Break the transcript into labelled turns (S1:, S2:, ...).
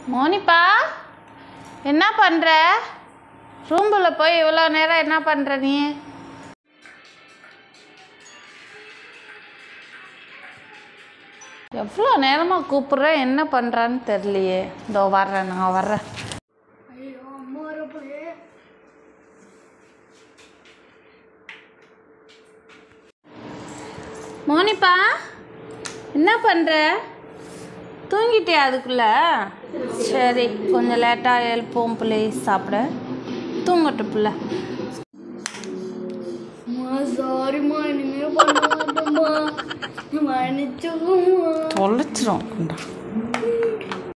S1: மோனிப்பா என்ன பண்ணுற ரூம்பில் போய் இவ்வளோ நேரம் என்ன பண்ணுற நீ எவ்வளோ நேரமாக கூப்பிட்றேன் என்ன பண்ணுறான்னு தெரியலையே இதோ வர்றேன் நான் வர்றேன்
S2: ஐயோ அம்மா வரப்போயே
S1: மோனிப்பா என்ன பண்ணுற தூங்கிட்டியா அதுக்குள்ள சரி கொஞ்சம் லேட்டாக எழுப்போம் பிள்ளை சாப்பிட தூங்கட்டும் பிள்ளை
S2: அம்மா சாரிம்மா இனிமே பண்ண மாட்டோம்மா மன்னிச்சுக்கோம்மா
S1: தொலைச்சிரும்